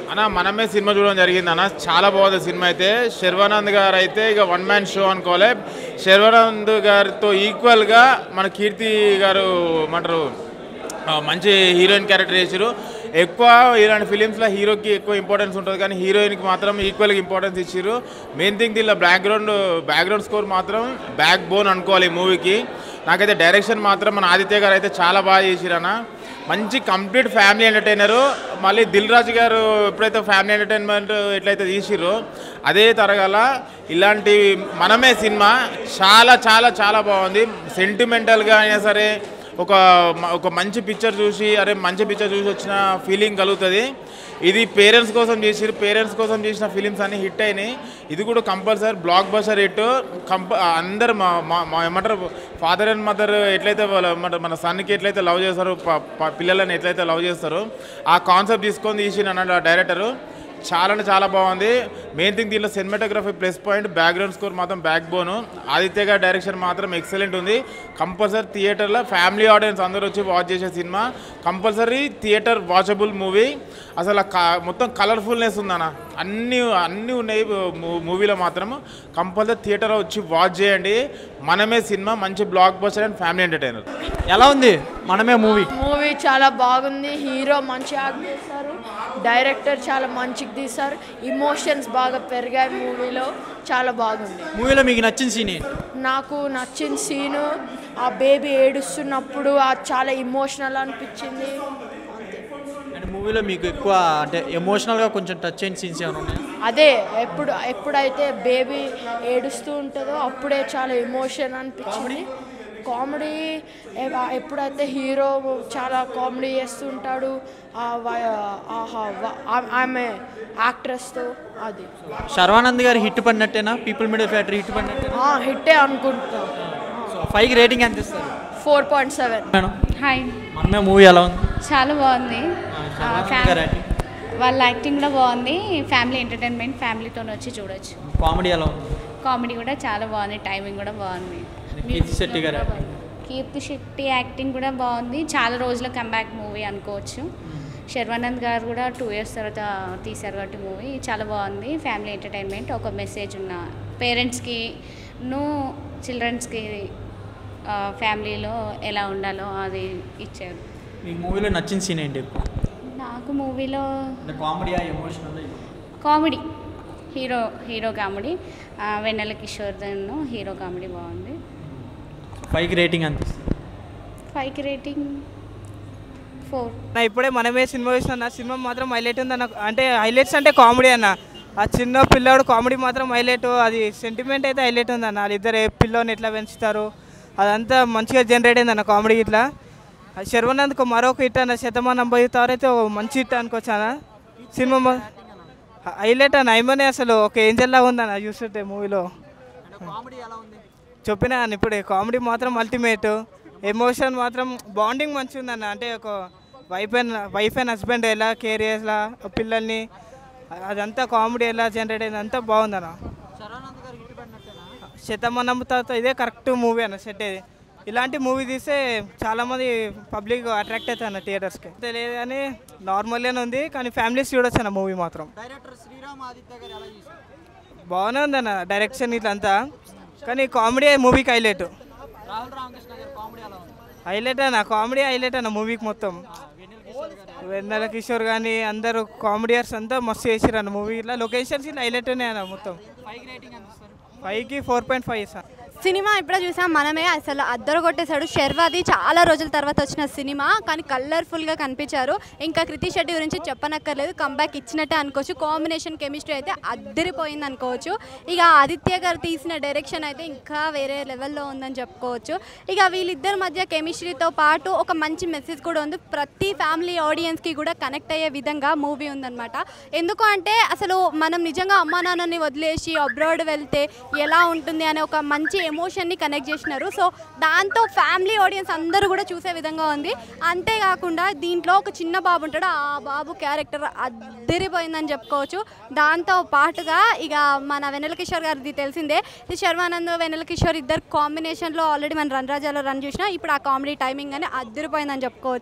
అన్న మనమే సినిమా చూడడం జరిగింది అన్న చాలా బాగుంది సినిమా అయితే శర్వానంద్ గారు అయితే ఇక వన్ మ్యాన్ షో అనుకోవాలి శర్వానంద్ గారితో ఈక్వల్గా మన కీర్తి గారు ఏమంటారు ఆ, మంచి హీరోయిన్ క్యారెక్టర్ చేసారు ఎక్కువ ఇలాంటి ఫిలిమ్స్లో హీరోకి ఎక్కువ ఇంపార్టెన్స్ ఉంటుంది కానీ హీరోయిన్కి మాత్రం ఈక్వల్గా ఇంపార్టెన్స్ ఇచ్చారు మెయిన్ థింగ్ దీనిలో బ్యాక్గ్రౌండ్ బ్యాక్గ్రౌండ్ స్కోర్ మాత్రం బ్యాక్ బోన్ అనుకోవాలి ఈ మూవీకి నాకైతే డైరెక్షన్ మాత్రం మన ఆదిత్య గారు అయితే చాలా బాగా చేసిరన్న మంచి కంప్లీట్ ఫ్యామిలీ ఎంటర్టైనరు మళ్ళీ దిల్ రాజు గారు ఎప్పుడైతే ఫ్యామిలీ ఎంటర్టైన్మెంట్ ఎట్లయితే తీసిరో అదే తరగల ఇలాంటి మనమే సినిమా చాలా చాలా చాలా బాగుంది సెంటిమెంటల్గా అయినా సరే ఒక మ- ఒక మంచి పిక్చర్ చూసి అరే మంచి పిక్చర్ చూసి వచ్చిన ఫీలింగ్ కలుగుతుంది ఇది పేరెంట్స్ కోసం చేసి పేరెంట్స్ కోసం చేసిన ఫిలిమ్స్ అన్ని హిట్ అయినాయి ఇది కూడా కంపల్సరీ బ్లాక్ బస్టర్ హిట్ కంప అందరు మా మా- మా ఏమంటారు ఫాదర్ అండ్ మదర్ ఎట్లయితే వాళ్ళ ఏమంటారు మన సన్కి ఎట్లయితే లవ్ చేస్తారో ప- ప- పిల్లలని ఎట్లయితే లవ్ చేస్తారో ఆ కాన్సెప్ట్ తీసుకొని తీసిన అన్నాడు ఆ డైరెక్టరు చాలా అంటే చాలా బాగుంది మెయిన్ థింగ్ దీనిలో cinematography plus point background score మాత్రం బ్యాక్ బోను ఆదిత్య గారి డైరెక్షన్ మాత్రం ఎక్సలెంట్ ఉంది కంపల్సరీ థియేటర్లో ఫ్యామిలీ ఆడియన్స్ అందరూ వచ్చి వాచ్ చేసే cinema compulsory theatre watchable movie అసలు ఆ క- మొత్తం కలర్ఫుల్నెస్ ఉందన్న అన్నీ అన్నీ ఉన్నాయి మూ- మూవీలో మాత్రం కంపల్సరీ థియేటర్ వచ్చి వాచ్ చేయండి మనమే సినిమా మంచి blockbuster and family entertainer ఎలా ఉంది మనమే మూవీ మూవీ చాలా బాగుంది హీరో మంచి యాక్ట్ చేశారు డైరెక్టర్ చాలా మంచిగా తీశారు ఇమోషన్స్ బాగా పెరిగాయి మూవీలో చాలా బాగుంది మూవీలో మీకు నచ్చిన సీన్ ఏంటి నాకు నచ్చిన సీను ఆ బేబీ ఏడుస్తున్నప్పుడు అది చాలా ఇమోషనల్ అనిపించింది అంతే అంటే మూవీలో మీకు ఎక్కువ అంటే ఎమోషనల్గా కొంచెం టచ్ అయిన సీన్స్ ఏమైనా ఉన్నాయి అదే ఎప్పుడు ఎప్పుడైతే బేబీ ఏడుస్తూ ఉంటుందో అప్పుడే చాలా ఎమోషన్ అనిపించింది కామెడీ ఎ- ఎప్పుడైతే హీరో చాలా కామెడీ చేస్తుంటాడు ఆ వ- ఆహా వ- ఆ- ఆమె యాక్ట్రెస్తో అది శర్వానంద్ గారు హిట్ పడినట్టేనా పీపుల్ మీడియా ఫ్యాక్టరీ హిట్ పడినట్టేనా ఆ, హిట్టే అనుకుంటున్నాం సో ఫైవ్కి రేటింగ్ ఎంత ఇస్తారు four point seven madam hi Manamey movie ఎలా ఉంది చాలా బాగుంది ఆ, శర్వానంద్ ఫ్యామ్- గారు acting. వాళ్ళ యాక్టింగ్ కూడా బాగుంది ఫ్యామిలీ ఎంటర్టైన్మెంట్ ఫ్యామిలీతో వచ్చి చూడొచ్చు కామెడీ ఎలా ఉంది కామెడీ కూడా చాలా బాగుంది టైమింగ్ కూడా బాగుంది కీర్తి శెట్టి గారు acting. కీర్తి శెట్టి యాక్టింగ్ కూడా బాగుంది చాలా రోజుల కంబ్యాక్ మూవీ అనుకోవచ్చు శర్వానంద్ గారు కూడా టూ ఇయర్స్ తర్వాత తీశారు కాబట్టి మూవీ చాలా బాగుంది ఫ్యామిలీ ఎంటర్టైన్మెంట్ ఒక మెసేజ్ ఉన్న పేరెంట్స్కి ను చిల్డ్రన్స్కి ఫ్యామిలీలో ఎలా ఉండాలో అది ఇచ్చారు మీకు మూవీలో నచ్చిన సీన్ ఏంటి ఎక్కువ నాకు మూవీలో అంటే కామెడీయా emotional comedy hero hero comedy ఆ, వెన్నెల కిషోర్ దన్ను హీరో కామెడీ బాగుంది ఫైవ్కి రేటింగ్ ఎంత ఇస్తారు ఫైవ్కి రేటింగ్ ఫోర్ నా ఇప్పుడే మనమే సినిమా చూసిన సినిమా మాత్రం హైలైట్ ఉంది అన్న అంటే హైలైట్స్ అంటే కామెడీ అన్న ఆ చిన్న పిల్లోడు కామెడీ మాత్రం హైలైట్ అది సెంటిమెంట్ అయితే హైలైట్ ఉంది అన్న వాళ్ళిద్దరు ఏ పిల్లోని ఎట్లా పెంచుతారు అదంతా మంచిగా జనరేట్ అయింది అన్న కామెడీ ఇట్లా ఆ శర్వనంద్కు మరొక హిట్ అన్న శతమానం బోయితారు అయితే ఓ మంచి హిట్ అనుకోవచ్చు అన్న సినిమా మా- హైలైట్ అన్న ఐమనే అసలు ఒక ఏంజల్లా ఉందన్న చూస్తుంటే మూవీలో చెప్పినా అన్న ఇప్పుడే కామెడీ మాత్రం అల్టిమేట్ ఎమోషన్ మాత్రం బాండింగ్ మంచిగా ఉందన్న అంటే ఒక wife and wife and husband ఎలా కేర్ చేయాలా ఆ పిల్లల్ని అదంతా కామెడీ ఎలా జనరేట్ అయింది అంతా బాగుందన్న శతమానం తర్వాత ఇదే కరెక్ట్ మూవీ అన్న సెట్ ఇది ఇలాంటి మూవీ తీస్తే చాలామంది పబ్లిక్ అట్రాక్ట్ అవుతారు అన్న థియేటర్స్కి తెలియదు కానీ నార్మల్గానే ఉంది కానీ ఫ్యామిలీస్ చూడొచ్చు అన్న మూవీ మాత్రం బాగానే ఉంది అన్న డైరెక్షన్ ఇట్లంతా కానీ కామెడీ మూవీకి హైలైట్ హైలైట్ అన్న కామెడీ హైలైట్ అన్న మూవీకి మొత్తం వెన్నెల కిషోర్ కానీ అందరూ కామెడియర్స్ అంతా మస్తు చేసారు అన్న మూవీ ఇట్లా లొకేషన్స్ ఇట్లా హైలైట్ ఉన్నాయి అన్న మొత్తం ఫైవ్కి ఫోర్ పాయింట్ ఫైవ్ ఇస్తాను సినిమా ఇప్పుడే చూసాం మనమే అసలు అద్దరు కొట్టేశాడు శర్వాది చాలా రోజుల తర్వాత వచ్చిన సినిమా కానీ కలర్ఫుల్గా కనిపించారు ఇంకా కృతి శెట్టి గురించి చెప్పనక్కర్లేదు కంబ్యాక్ ఇచ్చినట్టే అనుకోవచ్చు కాంబినేషన్ కెమిస్ట్రీ అయితే అద్దరిపోయింది అనుకోవచ్చు ఇక ఆదిత్య గారు తీసిన డైరెక్షన్ అయితే ఇంకా వేరే లెవెల్లో ఉందని చెప్పుకోవచ్చు ఇక వీళ్ళిద్దరి మధ్య కెమిస్ట్రీతో పాటు ఒక మంచి మెసేజ్ కూడా ఉంది ప్రతి ఫ్యామిలీ ఆడియన్స్కి కూడా కనెక్ట్ అయ్యే విధంగా మూవీ ఉందన్నమాట ఎందుకు అంటే అసలు మనం నిజంగా అమ్మా నాన్నని వదిలేసి అబ్రాడ్ వెళ్తే ఎలా ఉంటుంది అనే ఒక మంచి ఎమోషన్ని కనెక్ట్ చేసినారు సో దాంతో ఫ్యామిలీ ఆడియన్స్ అందరూ కూడా చూసే విధంగా ఉంది అంతేకాకుండా దీంట్లో ఒక చిన్న బాబు ఉంటాడు ఆ బాబు క్యారెక్టర్ అద్దరిపోయిందని చెప్పుకోవచ్చు దాంతో పాటుగా ఇక మన వెన్నెల కిషోర్ గారిది తెలిసిందే ఇది శర్వానంద్ వెన్నెల కిషోర్ ఇద్దరు కాంబినేషన్లో ఆల్రెడీ మన రన్ రాజాలో రన్ చూసినా ఇప్పుడు ఆ కామెడీ టైమింగ్ అని అద్దరిపోయిందని చెప్పుకోవచ్చు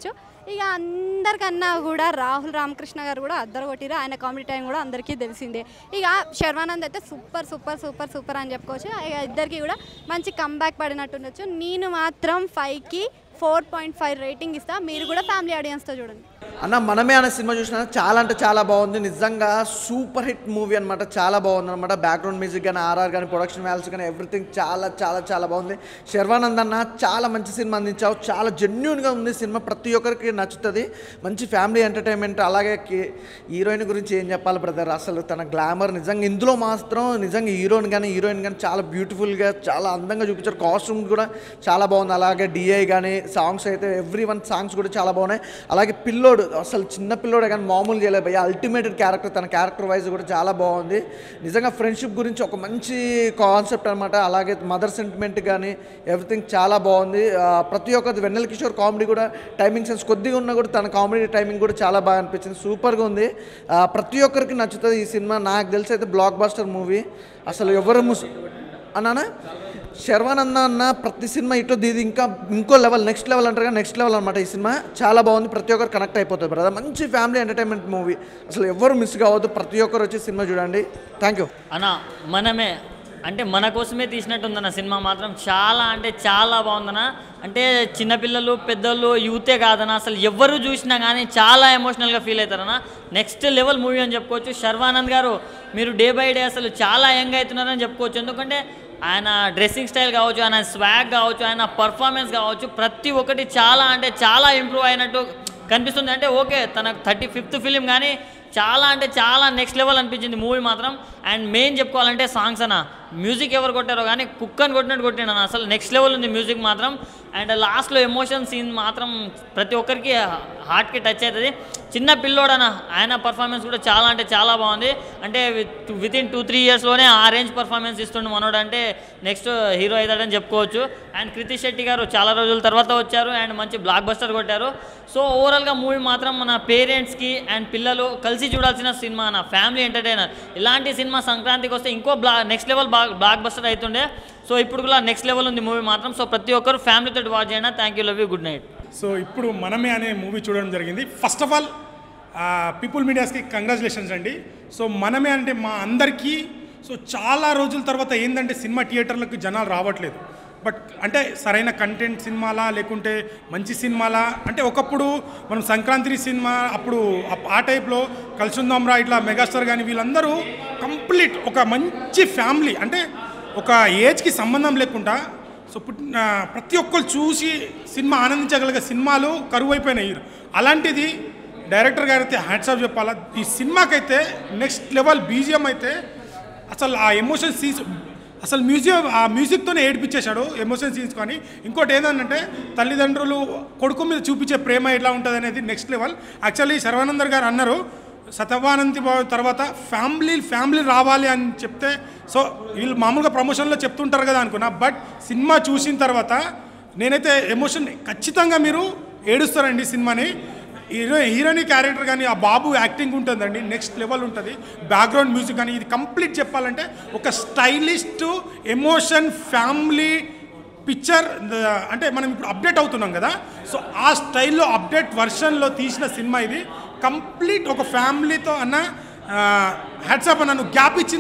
ఇక అందరికన్నా కూడా రాహుల్ రామకృష్ణ గారు కూడా అద్దరు కొట్టిరు ఆయన కామెడీ టైం కూడా అందరికీ తెలిసిందే ఇక శర్వానంద్ అయితే సూపర్ సూపర్ సూపర్ సూపర్ అని చెప్పుకోవచ్చు ఇక ఇద్దరికి కూడా మంచి కంబ్యాక్ పడినట్టు ఉండొచ్చు నేను మాత్రం ఫైవ్కి ఫోర్ పాయింట్ ఫైవ్ రేటింగ్ ఇస్తా మీరు కూడా ఫ్యామిలీ ఆడియన్స్తో చూడండి అన్న మనమే అనే సినిమా చూసిన చాలా అంటే చాలా బాగుంది నిజంగా సూపర్ హిట్ మూవీ అనమాట చాలా బాగుంది అనమాట బ్యాక్గ్రౌండ్ మ్యూజిక్ కానీ ఆర్ఆర్ కానీ ప్రొడక్షన్ వాల్యూస్ కానీ ఎవ్రీథింగ్ చాలా చాలా చాలా బాగుంది శర్వానంద్ అన్న చాలా మంచి సినిమా అందించావు చాలా జెన్యున్గా ఉంది సినిమా ప్రతి ఒక్కరికి నచ్చుతుంది మంచి ఫ్యామిలీ ఎంటర్టైన్మెంట్ అలాగే కి- హీరోయిన్ గురించి ఏం చెప్పాలి బ్రదర్ అసలు తన గ్లామర్ నిజంగా ఇందులో మాత్రం నిజంగా హీరోయిన్ కానీ హీరోయిన్ కానీ చాలా బ్యూటిఫుల్గా చాలా అందంగా చూపించారు కాస్ట్యూమ్ కూడా చాలా బాగుంది అలాగే డిఐ కానీ సాంగ్స్ అయితే ఎవ్రీ వన్ సాంగ్స్ కూడా చాలా బాగున్నాయి అలాగే పిల్లోడు అసలు చిన్న పిల్లోడే కానీ మామూలు చేయలేదు భయ్య అల్టిమేటెడ్ క్యారెక్టర్ తన క్యారెక్టర్ వైజ్ కూడా చాలా బాగుంది నిజంగా ఫ్రెండ్షిప్ గురించి ఒక మంచి కాన్సెప్ట్ అనమాట అలాగే మదర్ సెంటిమెంట్ కానీ ఎవ్రీథింగ్ చాలా బాగుంది ఆ, ప్రతి ఒక్కరి వెన్నెల కిషోర్ కామెడీ కూడా టైమింగ్ సెన్స్ కొద్దిగా ఉన్నా కూడా తన కామెడీ టైమింగ్ కూడా చాలా బాగా అనిపించింది సూపర్గా ఉంది ఆ, ప్రతి ఒక్కరికి నచ్చుతుంది ఈ సినిమా నాకు తెలిసి అయితే బ్లాక్ బాస్టర్ మూవీ అసలు ఎవరు ముస్ అన్నానా శర్వానంద అన్న ప్రతి సినిమా ఇటు ఇది ఇంకా ఇంకో లెవెల్ నెక్స్ట్ లెవెల్ అంటారు నెక్స్ట్ లెవెల్ అనమాట ఈ సినిమా చాలా బాగుంది ప్రతి ఒక్కరు కనెక్ట్ అయిపోతుంది బ్రదర్ మంచి ఫ్యామిలీ ఎంటర్టైన్మెంట్ మూవీ అసలు ఎవరు మిస్ కావద్దు ప్రతి ఒక్కరు వచ్చి సినిమా చూడండి థ్యాంక్ యూ అన్న మనమే అంటే మన కోసమే తీసినట్టుందన్న సినిమా మాత్రం చాలా అంటే చాలా బాగుందన్న అంటే చిన్నపిల్లలు పెద్దలు యూతే కాదన్న అసలు ఎవరు చూసినా కానీ చాలా ఎమోషనల్గా ఫీల్ అవుతారన్న నెక్స్ట్ లెవెల్ మూవీ అని చెప్పుకోవచ్చు శర్వానంద్ గారు మీరు డే బై డే అసలు చాలా యంగ్ అవుతున్నారని చెప్పుకోవచ్చు ఎందుకంటే ఆయన డ్రెస్సింగ్ స్టైల్ కావచ్చు ఆయన స్వాగ్ కావచ్చు ఆయన పర్ఫార్మెన్స్ కావచ్చు ప్రతి ఒక్కటి చాలా అంటే చాలా ఇంప్రూవ్ అయినట్టు కనిపిస్తుంది అంటే ఓకే తన థర్టీ ఫిఫ్త్ ఫిలిం కానీ చాలా అంటే చాలా నెక్స్ట్ లెవెల్ అనిపించింది మూవీ మాత్రం అండ్ మెయిన్ చెప్పుకోవాలంటే సాంగ్స్ అన్న మ్యూజిక్ ఎవరు కొట్టారో కానీ కుక్కని కొట్టినట్టు కొట్టిన అసలు నెక్స్ట్ లెవెల్ ఉంది మ్యూజిక్ మాత్రం అండ్ లాస్ట్లో ఎమోషన్ సీన్ మాత్రం ప్రతి ఒక్కరికి హార్ట్కి టచ్ అవుతుంది చిన్న పిల్లోడన ఆయన పర్ఫార్మెన్స్ కూడా చాలా అంటే చాలా బాగుంది అంటే విత్ ఇన్ టూ త్రీ ఇయర్స్లోనే ఆ రేంజ్ పర్ఫార్మెన్స్ ఇస్తుండే మనోడు అంటే నెక్స్ట్ హీరో అవుతాడని చెప్పుకోవచ్చు అండ్ కృతి శెట్టి గారు చాలా రోజుల తర్వాత వచ్చారు అండ్ మంచి బ్లాక్ బస్టర్ కొట్టారు సో ఓవరాల్గా మూవీ మాత్రం మన పేరెంట్స్కి అండ్ పిల్లలు కలిసి చూడాల్సిన సినిమా నా ఫ్యామిలీ ఎంటర్టైనర్ ఇలాంటి సినిమా సంక్రాంతికి వస్తే ఇంకో బ్లా next level block blockbuster అవుతుండే సో ఇప్పుడు కూడా నెక్స్ట్ లెవెల్ ఉంది మూవీ మాత్రం సో ప్రతి ఒక్కరు ఫ్యామిలీతో వాచ్ చేయండి thank you love you good night so ఇప్పుడు మనమే అనే మూవీ చూడడం జరిగింది ఫస్ట్ ఆఫ్ ఆల్ పీపుల్ మీడియాస్కి కంగ్రాచులేషన్స్ అండి సో మనమే అంటే మా అందరికీ సో చాలా రోజుల తర్వాత ఏంటంటే సినిమా థియేటర్లకు జనాలు రావట్లేదు బట్ అంటే సరైన కంటెంట్ సినిమాలా లేకుంటే మంచి సినిమాలా అంటే ఒకప్పుడు మనం సంక్రాంతి సినిమా అప్పుడు ఆ- ఆ టైప్లో కలిసి ఉందాంరా ఇట్లా మెగాస్టార్ కానీ వీళ్ళందరూ కంప్లీట్ ఒక మంచి ఫ్యామిలీ అంటే ఒక ఏజ్కి సంబంధం లేకుండా సో పుట్టిన ప్రతి ఒక్కరు చూసి సినిమా ఆనందించగలిగే సినిమాలు కరువు అయిపోయినాయి అలాంటిది డైరెక్టర్ గారు అయితే హ్యాట్సాప్ చెప్పాలా ఈ సినిమాకైతే నెక్స్ట్ లెవెల్ బీజిఎం అయితే అసలు ఆ ఎమోషన్ సీన్స్ అసలు మ్యూజియం ఆ మ్యూజిక్తోనే ఏడిపించేశాడు ఎమోషన్ సీన్స్ కానీ ఇంకోటి ఏంటంటే తల్లిదండ్రులు కొడుకు మీద చూపించే ప్రేమ ఎట్లా ఉంటుంది అనేది నెక్స్ట్ లెవెల్ యాక్చువల్లీ శర్వానందర్ గారు అన్నారు శతవానంతి బాబు తర్వాత ఫ్యామిలీ ఫ్యామిలీ రావాలి అని చెప్తే సో వీళ్ళు మామూలుగా ప్రమోషన్లో చెప్తుంటారు కదా అనుకున్నా బట్ సినిమా చూసిన తర్వాత నేనైతే ఎమోషన్ ఖచ్చితంగా మీరు ఏడుస్తారండి సినిమాని హీరో హీరోయిన్ క్యారెక్టర్ కానీ ఆ బాబు యాక్టింగ్ ఉంటుందండి నెక్స్ట్ లెవెల్ ఉంటుంది బ్యాక్గ్రౌండ్ మ్యూజిక్ కానీ ఇది కంప్లీట్ చెప్పాలంటే ఒక స్టైలిస్ట్ ఎమోషన్ ఫ్యామిలీ పిక్చర్ అంటే మనం ఇప్పుడు అప్డేట్ అవుతున్నాం కదా సో ఆ స్టైల్లో అప్డేట్ వర్షన్లో తీసిన సినిమా ఇది కంప్లీట్ ఒక ఫ్యామిలీతో అన్న హ్యాట్సాప్ అన్న నువ్వు గ్యాప్ ఇచ్చిన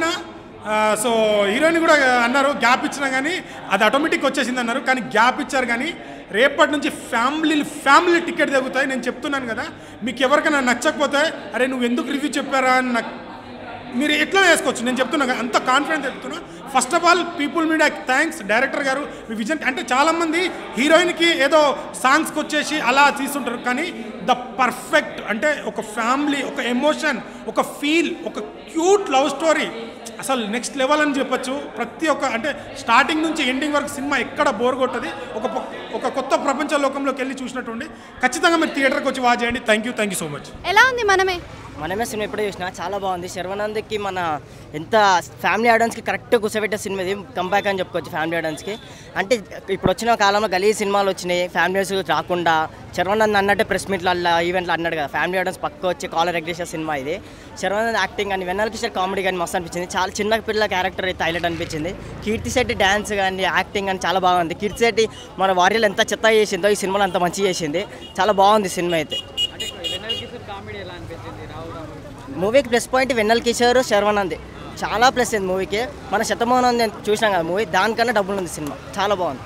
సో హీరోయిన్ కూడా అన్నారు గ్యాప్ ఇచ్చినా కానీ అది ఆటోమేటిక్ వచ్చేసింది అన్నారు కానీ గ్యాప్ ఇచ్చారు కానీ రేపటి నుంచి ఫ్యామిలీ ఫ్యామిలీ టికెట్ తగ్గుతాయి నేను చెప్తున్నాను కదా మీకు ఎవరికైనా నచ్చకపోతే అరే నువ్వు ఎందుకు రివ్యూ చెప్పారా అని నాకు మీరు ఎట్లా వేసుకోవచ్చు నేను చెప్తున్నా కదా, అంత కాన్ఫిడెన్స్ చెప్తున్నా first of all people media thanks director గారు మీ విజన్ అంటే చాలామంది హీరోయిన్కి ఏదో సాంగ్స్కి వచ్చేసి అలా తీసుంటారు కానీ ద పర్ఫెక్ట్ అంటే ఒక ఫ్యామిలీ ఒక ఎమోషన్ ఒక ఫీల్ ఒక క్యూట్ లవ్ స్టోరీ అసలు నెక్స్ట్ లెవెల్ అని చెప్పొచ్చు ప్రతి ఒక్క అంటే స్టార్టింగ్ నుంచి ఎండింగ్ వరకు సినిమా ఎక్కడ బోర్ కొట్టది ఒక ప- ఒక కొత్త ప్రపంచ లోకంలోకి వెళ్ళి చూసినట్టుండి ఖచ్చితంగా మీరు థియేటర్కి వచ్చి వాచ్ చేయండి thank you thank you so much ఎలా ఉంది మనమే మనమే సినిమా ఎప్పుడో చూసినా చాలా బాగుంది శర్వానంద్కి మన ఎంత ఫ్యామిలీ ఆడియన్స్కి కరెక్ట్ కూర్చోబెట్టే సినిమా ఇది కంబ్యాక్ అని చెప్పుకోవచ్చు ఫ్యామిలీ ఆడియన్స్కి అంటే ఇప్పుడు వచ్చిన కాలంలో గలీ సినిమాలు వచ్చినాయి ఫ్యామిలీస్ రాకుండా శర్వానంద్ అన్నట్టే ప్రెస్ మీట్లలో ఈవెంట్లో అన్నాడు కదా ఫ్యామిలీ ఆడియన్స్ పక్క వచ్చి కాలర్ ఎగ్రేషన్ సినిమా ఇది శర్వానంద్ యాక్టింగ్ కానీ వెన్నెల కిషోర్ కామెడీ కానీ మస్తు అనిపించింది చాలా చిన్న పిల్లల క్యారెక్టర్ అయితే హైలైట్ అనిపించింది కీర్తి శెట్టి డ్యాన్స్ కానీ యాక్టింగ్ కానీ చాలా బాగుంది కీర్తి శెట్టి మన వారియర్ కంట్రీలో ఎంత చెత్త చేసిందో ఈ సినిమాలో అంత మంచి చేసింది చాలా బాగుంది సినిమా అయితే మూవీకి ప్లస్ పాయింట్ వెన్నెల కిషోర్ శర్వానంద్ చాలా ప్లస్ అయింది మూవీకి మన శతమానం చూసినాం కదా మూవీ దానికన్నా డబ్బులు ఉంది సినిమా చాలా బాగుంది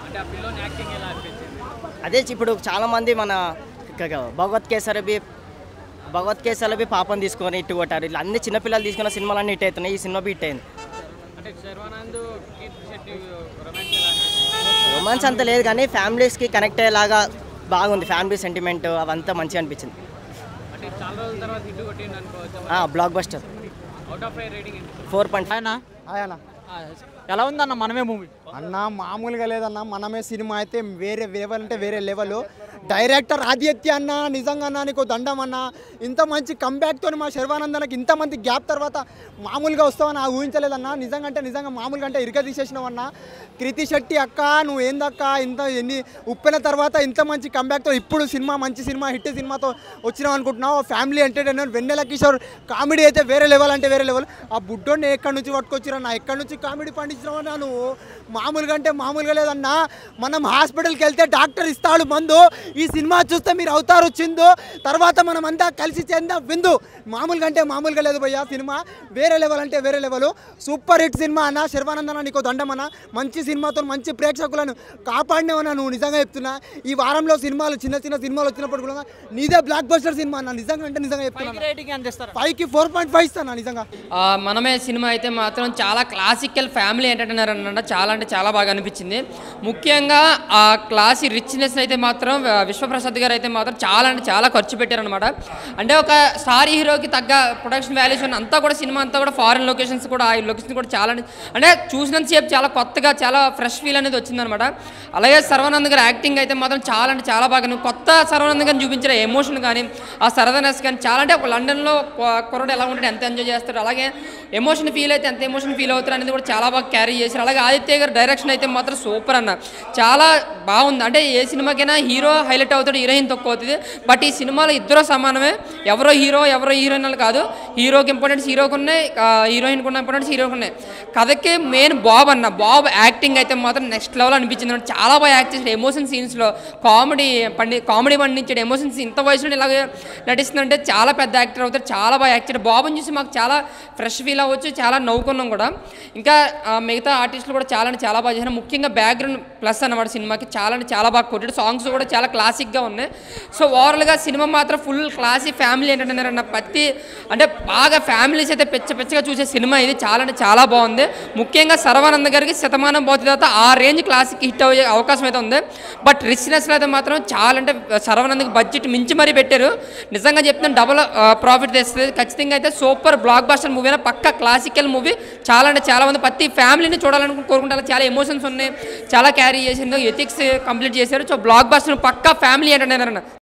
అదే ఇప్పుడు చాలా మంది మన ఇక భగవత్ కేసరబి భగవత్ కేసరబి పాపం తీసుకొని ఇట్టు కొట్టారు ఇట్లా అన్ని చిన్నపిల్లలు తీసుకున్న సినిమాలన్నీ హిట్ అవుతున్నాయి ఈ సినిమా బి హిట్ అయింది రొమాన్స్ అంత లేదు కానీ ఫ్యామిలీస్కి కనెక్ట్ అయ్యేలాగా బాగుంది ఫ్యామిలీ సెంటిమెంట్ అవంతా మంచిగా అనిపించింది బ్లాక్ బస్టర్ ఫోర్ పాయింట్ ఆయన ఆయన ఎలా ఉందన్న మనమే మూవీ అన్న మామూలుగా లేదన్న మనమే సినిమా అయితే వేరే లెవెల్ అంటే వేరే లెవెల్ డైరెక్టర్ ఆదిత్య అన్న నిజంగా అన్న నీకు దండం అన్న ఇంత మంచి కంబ్యాక్తో మా శర్వానందనకి ఇంత మంది గ్యాప్ తర్వాత మామూలుగా వస్తావని ఊహించలేదన్న నిజంగా అంటే నిజంగా మామూలుగా అంటే ఇరుక తీసేసినావన్న కృతి శెట్టి అక్క నువ్వు ఏందక్క ఇంత ఎన్ని ఉప్పిన తర్వాత ఇంత మంచి కంబ్యాక్తో ఇప్పుడు సినిమా మంచి సినిమా హిట్ సినిమాతో వచ్చినావు అనుకుంటున్నావు family entertainer Vennela Kishore comedy అయితే వేరే లెవెల్ అంటే వేరే లెవెల్ ఆ బుడ్డోని ఎక్కడి నుంచి పట్టుకొచ్చిరన్నా ఎక్కడి నుంచి కామెడీ పండించినావన్నా నువ్వు మామూలుగా అంటే మామూలుగా లేదన్నా మనం హాస్పిటల్కి వెళ్తే డాక్టర్ ఇస్తాడు మందు ఈ సినిమా చూస్తే మీరు అవుతారు చిందు తర్వాత మనం అంతా కలిసి చెందాం విందు మామూలుగా అంటే మామూలుగా లేదు భయ్యా సినిమా వేరే లెవెల్ అంటే వేరే లెవెల్ సూపర్ హిట్ సినిమా అన్న శర్వానందన నీకు దండం అన్న మంచి సినిమాతో మంచి ప్రేక్షకులను కాపాడినవన్నా నువ్వు నిజంగా చెప్తున్నా ఈ వారంలో సినిమాలు చిన్న చిన్న సినిమాలు వచ్చినప్పుడు కూడా నీదే బ్లాక్ బస్టర్ సినిమా అన్న నిజంగా అంటే నిజంగా చెప్తున్నా రేటింగ్ ఎంత ఇస్తారు ఫైవ్కి ఫోర్ పాయింట్ ఫైవ్ ఇస్తాను నిజంగా ఆ, మనమే సినిమా అయితే మాత్రం చాలా క్లాసికల్ ఫ్యామిలీ ఎంటర్టైనర్ అన్నమాట చాలా అంటే చాలా బాగా అనిపించింది ముఖ్యంగా ఆ క్లాసీ రిచ్నెస్ అయితే మాత్రం ఆ, విశ్వప్రసాద్ గారు అయితే మాత్రం చాలా అంటే చాలా ఖర్చు పెట్టారనమాట అంటే ఒక స్టార్ హీరోకి తగ్గ ప్రొడక్షన్ వాల్యూస్ అంతా కూడా సినిమా అంతా కూడా ఫారిన్ లొకేషన్స్ కూడా ఆ లొకేషన్ కూడా చాలా అంటే- అంటే చూసినంతసేపు చాలా కొత్తగా చాలా ఫ్రెష్ ఫీల్ అనేది వచ్చిందనమాట అలాగే సర్వానంద్ గారి యాక్టింగ్ అయితే మాత్రం చాలా అంటే చాలా బాగా నువ్వు కొత్త సర్వానంద్ గారిని చూపించిన ఎమోషన్ కానీ ఆ సరదానెస్ కానీ చాలా అంటే ఒక లండన్లో కొ- కుర్రోడు ఎలా ఉంటాడు ఎంత ఎంజాయ్ చేస్తాడు అలాగే ఎమోషన్ ఫీల్ అయితే ఎంత ఎమోషన్ ఫీల్ అవుతారు అనేది కూడా చాలా బాగా క్యారీ చేశారు అలాగే ఆదిత్య గారి డైరెక్షన్ అయితే మాత్రం సూపర్ అన్న చాలా బాగుంది అంటే ఏ సినిమాకైనా హీరో హైలైట్ అవుతాడు హీరోయిన్ తక్కువ అవుతుంది బట్ ఈ సినిమాలో ఇద్దరు సమానమే ఎవరో హీరో ఎవరో హీరోయిన్ అని కాదు హీరోకి ఇంపార్టెన్స్ హీరోకి ఉన్నాయి హీరోయిన్కి ఉన్న ఇంపార్టెన్స్ హీరోకి ఉన్నాయి కథకి మెయిన్ బాబ్ అన్న బాబ్ యాక్టింగ్ అయితే మాత్రం నెక్స్ట్ లెవెల్ అనిపించింది నాకు చాలా బాగా యాక్ట్ చేసాడు ఎమోషన్ సీన్స్లో కామెడీ పండి కామెడీ పండించాడు ఎమోషన్స్ ఇంత వయసులో ఇలాగే నటిస్తుందంటే చాలా పెద్ద యాక్టర్ అవుతారు చాలా బాగా యాక్ట్ చేయడం బాబుని చూసి మాకు చాలా ఫ్రెష్ ఫీల్ అవ్వచ్చు చాలా నవ్వుకున్నాం కూడా ఇంకా ఆ, మిగతా ఆర్టిస్టులు కూడా చాలా అంటే చాలా బాగా చేశారు ముఖ్యంగా బ్యాక్గ్రౌండ్ ప్లస్ అన్నమాట సినిమాకి చాలా అంటే చాలా బాగా కొట్టాడు సాంగ్స్ కూడా చాలా క్లాసిక్గా ఉన్నాయి సో ఓవరాల్గా సినిమా మాత్రం ఫుల్ క్లాసిక్ ఫ్యామిలీ ఎంటర్టైనర్ అన్న ప్రతి అంటే బాగా ఫ్యామిలీస్ అయితే పెచ్చ పెచ్చగా చూసే సినిమా ఇది చాలా అంటే చాలా బాగుంది ముఖ్యంగా సర్వానంద గారికి శతమానం పోతే తర్వాత ఆ రేంజ్ క్లాసిక్ హిట్ అయ్యే అవకాశం అయితే ఉంది బట్ రిచ్నెస్లో అయితే మాత్రం చాలా అంటే సర్వానందకి బడ్జెట్ మించి మరీ పెట్టారు నిజంగా చెప్తున్నాను డబుల్ ప్రాఫిట్ తెస్తుంది ఖచ్చితంగా అయితే సూపర్ బ్లాక్ బాస్టర్ మూవీ పక్క క్లాసికల్ మూవీ చాలా అంటే చాలా మంది ప్రతి ఫ్యామిలీని చూడాలని కోరుకుంటారు చాలా ఎమోషన్స్ ఉన్నాయి చాలా క్యారీ చేసింది ఎథిక్స్ కంప్లీట్ చేశారు సో బ్లాక్ బాస్టర్ పక్క ఫ్యామిలీ ఎంటర్టైనర్ అన్న